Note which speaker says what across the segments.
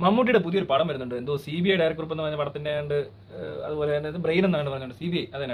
Speaker 1: മമ്മൂട്ടിയുടെ പുതിയൊരു പടം വരുന്നുണ്ട് എന്തോ സി ബി ഐ ഡയറക്ടർ എന്ന് പറഞ്ഞ പടത്തിന്റെ ഉണ്ട് ഏഹ്, അതുപോലെ തന്നെ ബ്രെയിൻ എന്നാണ് പറഞ്ഞത് സി ബി ഐ അതന്നെ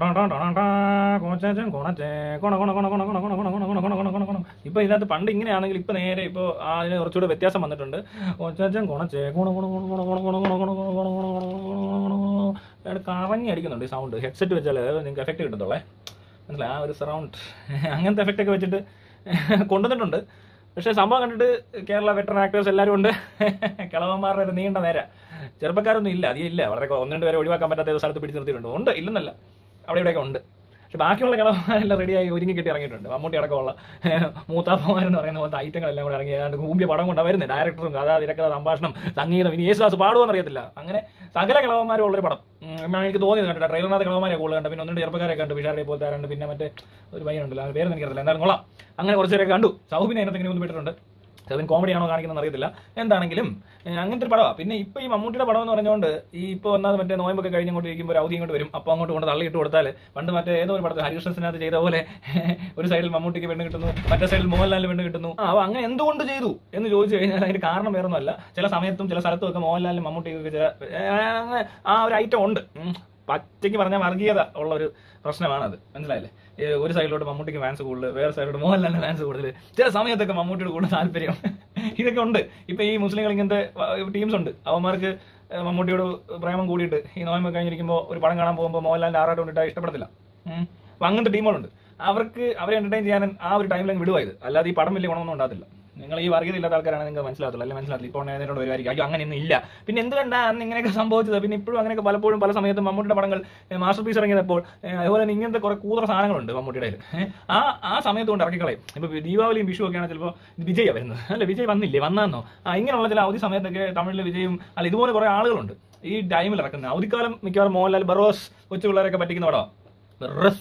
Speaker 1: ഇപ്പൊ ഇതിനകത്ത് പണ്ട് ഇങ്ങനെയാണെങ്കിൽ ഇപ്പൊ നേരെ ഇപ്പൊ അതിന് കുറച്ചുകൂടെ വ്യത്യാസം വന്നിട്ടുണ്ട് കൊച്ചാച്ചൻ കൊണച്ചേ കൊണ കൊണ കൊണ കൊണ കൊണ കൊണ കൊണ കൊണ കൊണ കൊണ കൊണ കൊണ കൊണ കൊണ അയാൾ കറങ്ങി അടിക്കുന്നുണ്ട് ഈ സൗണ്ട് ഹെഡ്സെറ്റ് വെച്ചാൽ നിങ്ങൾക്ക് എഫക്റ്റ് കിട്ടത്തുള്ളേ മനസ്സിലായി ആ ഒരു സറൗണ്ട് അങ്ങനത്തെ എഫക്റ്റ് ഒക്കെ വെച്ചിട്ട് കൊണ്ടുവന്നിട്ടുണ്ട് പക്ഷേ സംഭവം കണ്ടിട്ട് കേരള വെറ്ററൻ ആക്ടേഴ്സ് എല്ലാവരും ഉണ്ട് കിളവന്മാരുടെ ഒരു നീണ്ട നേര ചെറുപ്പക്കാരൊന്നും ഇല്ല അധികം ഇല്ല വളരെ കൊ- ഒന്ന് രണ്ട് പേരെ ഒഴിവാക്കാൻ പറ്റാത്ത ഏതോ സ്ഥലത്ത് പിടിച്ച് നിർത്തിയിട്ടുണ്ട് ഉണ്ട് ഇല്ലെന്നല്ല അവിടെ ഇവിടെയൊക്കെ ഉണ്ട് പക്ഷെ ബാക്കിയുള്ള കിളവന്മാരെല്ലാം റെഡിയായി ഒരുങ്ങി കെട്ടി ഇറങ്ങിയിട്ടുണ്ട് മമ്മൂട്ടി അടക്കമുള്ള മൂത്താപ്പന്മാരെന്ന് പറയുന്ന പോലത്തെ ഐറ്റങ്ങളെല്ലാം കൂടെ ഇറങ്ങി ഏതാണ്ട് കൂമ്പിയ പടം കൊണ്ടാണ് വരുന്നത് ഡയറക്ടറും കഥ തിരക്കഥ സംഭാഷണം സംഗീതം ഇനി യേശുദാസ് പാടുമെന്ന് അറിയത്തില്ല അങ്ങനെ സകല കിളവന്മാരും ഉള്ളൊരു പടം ഉം, എന്നാണ് എനിക്ക് തോന്നിയത് കണ്ടിട്ട് ട്രെയിലറിനകത്ത് കിളവന്മാരെ കൂടുതൽ കണ്ടു പിന്നെ ഒന്നും ചെറുപ്പക്കാരെ കണ്ടു പിഷാരെ പോലത്തെ ആരുണ്ട് പിന്നെ മറ്റേ ഒരു പയ്യനുണ്ടല്ലോ അവരുടെ പേരൊന്നും എനിക്കറിയില്ല എന്തായാലും കൊള്ളാം അങ്ങനെ കുറച്ചുപേരെ കണ്ടു സൗബിനെ അതിനകത്ത് ഇങ്ങനെ ഒന്ന് വിട്ടിട്ടുണ്ട് സെവൻ കോമഡി ആണോ കാണിക്കുന്നത് അറിയത്തില്ല എന്താണെങ്കിലും ഏഹ്, അങ്ങനത്തെ ഒരു പടമാണ് പിന്നെ ഇപ്പൊ ഈ മമ്മൂട്ടിയുടെ പടം എന്ന് പറഞ്ഞുകൊണ്ട് ഈ ഇപ്പൊ ഒന്നാമത് മറ്റേ നോയമ്പൊക്കെ കഴിഞ്ഞുകൊണ്ട് ഇരിക്കുമ്പോൾ ഒരു അവധി ഇങ്ങോട്ട് വരും അപ്പോൾ അങ്ങോട്ട് കൊണ്ട് തള്ളിയിട്ട് കൊടുത്താൽ പണ്ട് മറ്റേ ഏതോ ഒരു പടത്തിൽ ഹരികൃഷ്ണസിനകത്ത് ചെയ്ത പോലെ ഒരു സൈഡിൽ മമ്മൂട്ടിക്ക് പെണ്ണ് കിട്ടുന്നു മറ്റേ സൈഡിൽ മോഹൻലാലിന് പെണ്ണ് കിട്ടുന്നു ആ അപ്പൊ അങ്ങനെ എന്തുകൊണ്ട് ചെയ്തു എന്ന് ചോദിച്ചു കഴിഞ്ഞാൽ അതിന് കാരണം വേറൊന്നുമല്ല ചില സമയത്തും ചില സ്ഥലത്തും ഒക്കെ മോഹൻലാലിനും മമ്മൂട്ടിക്കൊക്കെ ചില ഏഹ്, അങ്ങനെ ആ ഒരു ഐറ്റം ഉണ്ട് ഉം. പച്ചയ്ക്ക് പറഞ്ഞ വർഗീയത ഉള്ള ഒരു പ്രശ്നമാണത് മനസ്സിലായില്ലേ ഈ ഒരു സൈഡിലോട്ട് മമ്മൂട്ടിക്ക് ഫാൻസ് കൂടുതൽ വേറെ സൈഡിലോട്ട് മോഹൻലാലിന് ഫാൻസ് കൂടുതൽ ചില സമയത്തൊക്കെ മമ്മൂട്ടിയോട് കൂടുതൽ താല്പര്യം ഇതൊക്കെ ഉണ്ട് ഇപ്പൊ ഈ മുസ്ലിങ്ങൾ ഇങ്ങനത്തെ ടീംസ് ഉണ്ട് അവന്മാർക്ക് ഏഹ് മമ്മൂട്ടിയോട് പ്രേമം കൂടിയിട്ട് ഈ നോയമ്പ് കഴിഞ്ഞിരിക്കുമ്പോൾ ഒരു പടം കാണാൻ പോകുമ്പോൾ മോഹൻലാലിന്റെ ആറാട്ട് കൊണ്ടിട്ട് ഇഷ്ടപ്പെടത്തില്ല ഉം. അപ്പൊ അങ്ങനത്തെ ടീമുകളുണ്ട് അവർക്ക് അവരെ എന്റർടൈൻ ചെയ്യാൻ ആ ഒരു ടൈമിലേക്ക് വിടുവാ ഇത് അല്ലാതെ ഈ പടം വലിയ ഗുണമൊന്നും ഉണ്ടാകത്തില്ല നിങ്ങൾ ഈ വർഗ്ഗത ഇല്ലാത്ത ആൾക്കാരാണ് നിങ്ങൾക്ക് മനസ്സിലാകത്തില്ല അല്ലെങ്കിൽ മനസ്സിലാകത്തില്ല ഇപ്പോൾ നേരിട്ട് വരുമായിരിക്കും അയ്യോ അങ്ങനെയൊന്നും ഇല്ല പിന്നെ എന്തുകൊണ്ടാണ് അന്ന് ഇങ്ങനെയൊക്കെ സംഭവിച്ചത് പിന്നെ ഇപ്പോഴും അങ്ങനെയൊക്കെ പലപ്പോഴും പല സമയത്തും മമ്മൂട്ടിയുടെ പടങ്ങൾ മാസ്റ്റർ പീസ് ഇറങ്ങിയപ്പോൾ ഏഹ് അതുപോലെ തന്നെ ഇങ്ങനത്തെ കുറെ കൂതറ സാധനങ്ങളുണ്ട് മമ്മൂട്ടിയുടെ കയ്യിൽ. ഏഹ് ആ ആ സമയത്ത് കൊണ്ട് ഇറക്കിക്കളയും ഇപ്പൊ ദീപാവലിയും വിഷു ഒക്കെയാണ് ചിലപ്പോൾ വിജയ വരുന്നത് അല്ല വിജയ് വന്നില്ലേ വന്നാന്നോ ആ ഇങ്ങനെയുള്ള ചില അവധി സമയത്തൊക്കെ തമിഴിലെ വിജയും അല്ല ഇതുപോലെ കുറെ ആളുകളുണ്ട് ഈ ടൈമിൽ ഇറക്കുന്നത് അവധിക്കാലം മിക്കവാറും മോഹൻലാൽ ബറോസ് കൊച്ചു പിള്ളേരൊക്കെ പറ്റിക്കുന്ന പടമാണ് ബറോസ്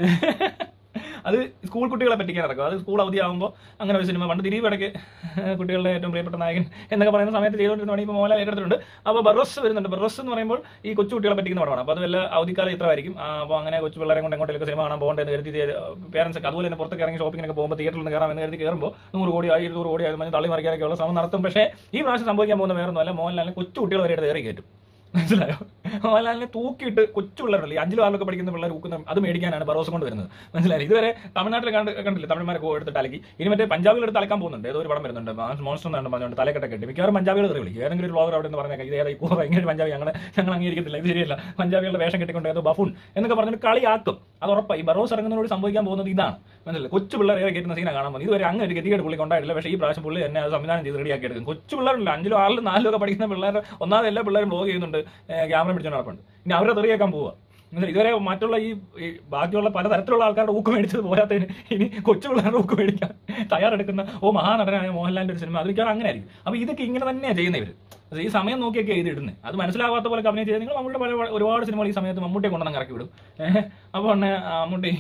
Speaker 1: അത് സ്കൂൾ കുട്ടികളെ പറ്റിക്കാൻ ഇറക്കും അത് സ്കൂൾ അവധിയാകുമ്പോൾ അങ്ങനെ ഒരു സിനിമ പണ്ട് ദിലീപ് ഇടയ്ക്ക് കുട്ടികളുടെ ഏറ്റവും പ്രിയപ്പെട്ട നായകൻ എന്നൊക്കെ പറയുന്ന സമയത്ത് ചെയ്തുകൊണ്ടിരുന്ന ഇപ്പോൾ മോഹൻലാൽ ഏറ്റെടുത്തിട്ടുണ്ട് അപ്പോൾ ബറോസ് വരുന്നുണ്ട് ബറോസ് എന്ന് പറയുമ്പോൾ ഈ കൊച്ചു കുട്ടികളെ പറ്റിക്കുന്ന പടമാണ് അപ്പോൾ അത് വല്ല അവധിക്കാലം ഇത്രമായിരിക്കും അപ്പോൾ അങ്ങനെ കൊച്ചു പിള്ളേരെ കൊണ്ട് എങ്ങോട്ടേക്ക് സിനിമ കാണാൻ പോകേണ്ടത് കരുതി പേരൻസ് ഒക്കെ അതുപോലെ തന്നെ പുറത്തേക്ക് ഇറങ്ങി ഷോപ്പിങ്ങിനൊക്കെ പോകുമ്പോൾ തിയേറ്ററിൽ നിന്ന് കയറാം എന്ന് കരുതി കയറുമ്പോൾ നൂറ് കോടി ആയിരത്തി നൂറ് കോടി ആയി തള്ളി മറിക്കാനൊക്കെ ഉള്ള ശ്രമം നടത്തും പക്ഷേ ഈ പ്രാവശ്യം സംഭവിക്കാൻ പോകുന്ന വേറൊന്നുമല്ല മോഹൻലാലിനെ കൊച്ചു കുട്ടികൾ വരെ എടുത്ത് കയറി കയറ്റും മനസ്സിലായോ മോഹൻലാലിനെ തൂക്കിയിട്ട് കൊച്ചു പിള്ളേരുണ്ടല്ലോ ഈ അഞ്ചിലും ആറിലൊക്കെ പഠിക്കുന്ന പിള്ളേർ ഊക്കുന്ന അത് മേടിക്കാനാണ് ബറോസ് കൊണ്ട് വരുന്നത് മനസ്സിലായി ഇതുവരെ തമിഴ്നാട്ടിൽ കണ്ട് കണ്ടില്ല തമിഴ്മാരെ എടുത്തിട്ട് അലക്കി ഇനി മറ്റേ പഞ്ചാബികൾ എടുത്ത് അലക്കാൻ പോകുന്നുണ്ട് ഏതോ ഒരു പടം വരുന്നുണ്ട് മോൺസ്റ്റർ എന്നാണ് പറഞ്ഞുകൊണ്ട് തലക്കെട്ടൊക്കെ ഇട്ട് മിക്കവാറും പഞ്ചാബികൾ തെറി വിളിക്കും ഏതെങ്കിലും ഒരു വ്ളോഗർ അവിടെ നിന്ന് പറഞ്ഞേക്കാം ഇത് ഏതാ ഇപ്പോൾ ഭയങ്കര പഞ്ചാബി ഞങ്ങൾ ഞങ്ങൾ അംഗീകരിക്കത്തില്ല ഇത് ശരിയല്ല പഞ്ചാബികളുടെ വേഷം കെട്ടിക്കൊണ്ട് ഏതോ ബഫൂൺ എന്നൊക്കെ പറഞ്ഞിട്ട് കളിയാക്കും അത് ഉറപ്പായി ഈ ബറോസ് ഇറങ്ങുന്നതോട് സംഭവിക്കാൻ പോകുന്നത് ഇതാണ് മനസ്സിലായി കൊച്ചു പിള്ളേരെ കയറ്റുന്ന സീനാണ് കാണാൻ പോകുന്നത് ഇതുവരെ അങ്ങനെ ഒരു ഗതികേട് പുള്ളി കൊണ്ടായിട്ടില്ല പക്ഷേ ഈ പ്രാവശ്യം പുള്ളി തന്നെ അത് സംവിധാനം ചെയ്ത് റെഡിയാക്കി എടുക്കും കൊച്ചു പിള്ളേരുണ്ട് അഞ്ചിലും ആറിലും നാലിലും ഒക്കെ പഠിക്കുന്ന പിള്ളേർ ഒന്നാമത് എല്ലാ പിള്ളേരും ബ്ലോഗ് ചെയ്യുന്നുണ്ട് ക്യാമറ പിടിച്ചോണ്ട് നടപ്പുണ്ട് ഇനി അവരെ തെറിയേക്കാൻ പോവുക മനസ്സിലായി? ഇതുവരെ മറ്റുള്ള ഈ ഈ ബാക്കിയുള്ള പലതരത്തിലുള്ള ആൾക്കാരുടെ ഊക്ക് മേടിച്ചത് പോരാത്തതിന് ഇനി കൊച്ചു പിള്ളേരുടെ ഊക്ക് മേടിക്കാൻ തയ്യാറെടുക്കുന്ന ഓ മഹാനടനായ മോഹൻലാലിന്റെ ഒരു സിനിമ അത് മിക്കവാറും അങ്ങനെ ആയിരിക്കും അപ്പൊ ഇതൊക്കെ ഇങ്ങനെ തന്നെയാണ് ചെയ്യുന്നവർ ഈ സമയം നോക്കിയൊക്കെ ഇത് ഇടുന്നത് അത് മനസ്സിലാവാത്ത പോലെ അഭിനയം ചെയ്ത് നിങ്ങൾ മമ്മൂട്ടി പല ഒരുപാട് സിനിമകൾ ഈ സമയത്ത് മമ്മൂട്ടിയെ കൊണ്ടുവന്ന് ഇറക്കി വിടും ഏഹ് അപ്പോൾ തന്നെ മമ്മൂട്ടി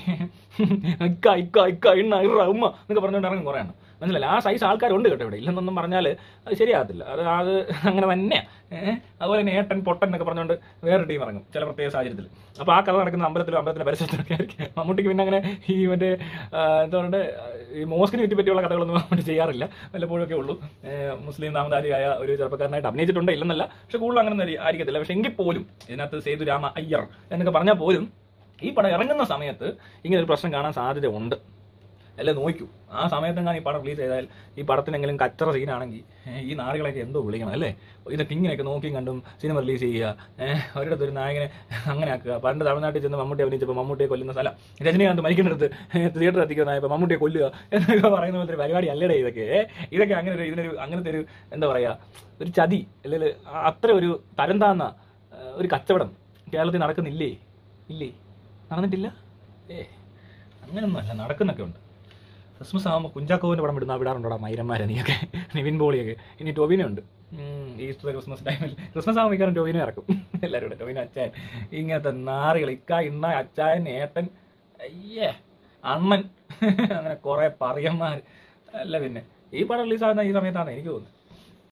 Speaker 1: ഇക്ക ഇക്ക ഇക്ക ഇണ്ണ ഇറ ഉമ്മ എന്നൊക്കെ പറഞ്ഞുകൊണ്ട് ഇറങ്ങും കുറേ എണ്ണം മനസ്സിലായില്ല ആ സൈസ് ആൾക്കാരുണ്ട് കേട്ടോ ഇവിടെ ഇല്ലെന്നൊന്നും പറഞ്ഞാൽ അത് ശരിയാകത്തില്ല അത് അത് അങ്ങനെ തന്നെയാണ് ഏഹ് അതുപോലെ തന്നെ ഏട്ടൻ പൊട്ടൻ എന്നൊക്കെ പറഞ്ഞുകൊണ്ട് വേറെ ടീം ഇറങ്ങും ചില പ്രത്യേക സാഹചര്യത്തിൽ അപ്പോൾ ആ കഥ നടക്കുന്ന അമ്പലത്തിലും അമ്പലത്തിന്റെ പരിസരത്തിലൊക്കെ ആയിരിക്കും മമ്മൂട്ടിക്ക് പിന്നെ അങ്ങനെ ഈ മറ്റേ ആ, എന്താ പറയുക ഈ മോസ്കിനെ ചുറ്റി പറ്റിയുള്ള കഥകളൊന്നും മമ്മൂട്ടി ചെയ്യാറില്ല വല്ലപ്പോഴൊക്കെ ഉള്ളൂ ഏഹ് മുസ്ലിം നാമധാരിയായ ഒരു ചെറുപ്പക്കാരനായിട്ട് അഭിനയിച്ചിട്ടുണ്ട് ഇല്ലെന്നല്ല പക്ഷെ കൂടുതൽ അങ്ങനെ ഒന്നും ആയിരിക്കത്തില്ല പക്ഷെ എങ്കിൽ പോലും ഇതിനകത്ത് സേതു രാമ അയ്യർ എന്നൊക്കെ പറഞ്ഞാൽ പോലും ഈ പടം ഇറങ്ങുന്ന സമയത്ത് ഇങ്ങനെ ഒരു പ്രശ്നം കാണാൻ സാധ്യത ഉണ്ട് അല്ലെ നോക്കൂ ആ സമയത്തെങ്ങാനും ഈ പടം റിലീസ് ചെയ്താൽ ഈ പടത്തിനെങ്കിലും കച്ചറ സീനാണെങ്കിൽ ഏഹ്, ഈ നാടുകളൊക്കെ എന്തോ വിളിക്കണം അല്ലേ ഇതൊക്കെ ഇങ്ങനെയൊക്കെ നോക്കി കണ്ടും സിനിമ റിലീസ് ചെയ്യുക ഏഹ്, ഒരിടത്ത് ഒരു നായകനെ അങ്ങനെ ആക്കുക പണ്ട് തമിഴ്നാട്ടിൽ ചെന്ന് മമ്മൂട്ടി അഭിനയിച്ചപ്പോൾ മമ്മൂട്ടിയെ കൊല്ലുന്ന സ്ഥലം രജനീകാന്ത് മരിക്കുന്നിടത്ത് തിയേറ്റർ എത്തിക്കുന്നതായപ്പോൾ മമ്മൂട്ടിയെ കൊല്ലുക എന്നൊക്കെ പറയുന്ന പോലത്തെ ഒരു പരിപാടി അല്ലേടെ ഇതൊക്കെ ഏഹ്? ഇതൊക്കെ അങ്ങനെ ഒരു ഇതിനൊരു അങ്ങനത്തെ ഒരു എന്താ പറയുക ഒരു ചതി അല്ലെങ്കിൽ അത്ര ഒരു തരം താന്ന ഏഹ്, ഒരു കച്ചവടം കേരളത്തിൽ നടക്കുന്നില്ലേ ഇല്ലേ നടന്നിട്ടില്ല ഏ അങ്ങനൊന്നുമല്ല നടക്കുന്നൊക്കെ ഉണ്ട് ക്രിസ്മസ് ആകുമ്പോൾ കുഞ്ചാക്കോവിൻ്റെ പടം വിടുന്ന വിടാറുണ്ടോടാ മൈരന്മാരെ നീയൊക്കെ നിവിൻ പോളിയൊക്കെ ഇനി ടൊവിനോ ഉണ്ട് ഉം, ഈസ്റ്റർ ക്രിസ്മസ് ടൈമിൽ ക്രിസ്മസ് ആകുമ്പോൾ മിക്കവാറും ടൊവിനോ ഇറക്കും എല്ലാവരും കൂടെ ടൊവിനോ അച്ചായൻ ഇങ്ങനത്തെ നാറികൾ ഇക്ക ഇണ്ണ അച്ചായൻ ഏട്ടൻ അയ്യേ അണ്ണൻ അങ്ങനെ കുറേ പറയന്മാർ അല്ല പിന്നെ ഈ പടം റിലീസാകുന്ന ഈ സമയത്താണ് എനിക്ക് തോന്നുന്നത്